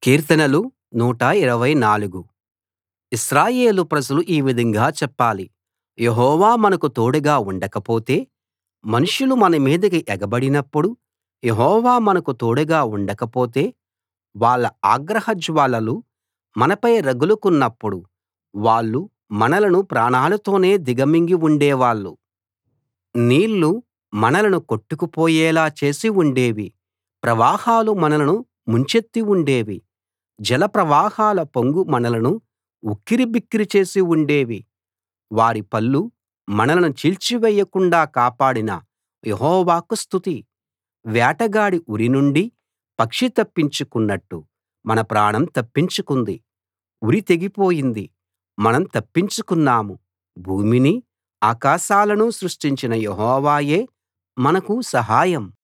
కీర్తనలు 124 ఇశ్రాయేలు ప్రజలు ఈ విధంగా చెప్పాలి యెహోవా మనకు తోడుగా ఉండకపోతే మనుషులు మన మీదికి ఎగబడినప్పుడు యెహోవా మనకు తోడుగా ఉండకపోతే వాళ్ళ ఆగ్రహ జ్వాలలు మనపై రగులుకున్నప్పుడు వాళ్ళు మనలను ప్రాణాలతోనే దిగమింగి ఉండేవాళ్ళు నీళ్లు మనలను కొట్టుకుపోయేలా చేసి ఉండేవి ప్రవాహాలు మనలను ముంచెత్తి ఉండేవి జలప్రవాహాల పొంగు మనలను ఉక్కిరిబిక్కిరి చేసి ఉండేవి వారి పళ్ళు మనలను చీల్చివేయకుండా కాపాడిన యెహోవాకు స్తుతి వేటగాడి ఉరి నుండి పక్షి తప్పించుకున్నట్టు మన ప్రాణం తప్పించుకుంది ఉరి తెగిపోయింది మనం తప్పించుకున్నాం భూమినీ ఆకాశాలనూ సృష్టించిన యెహోవాయే మనకు సహాయం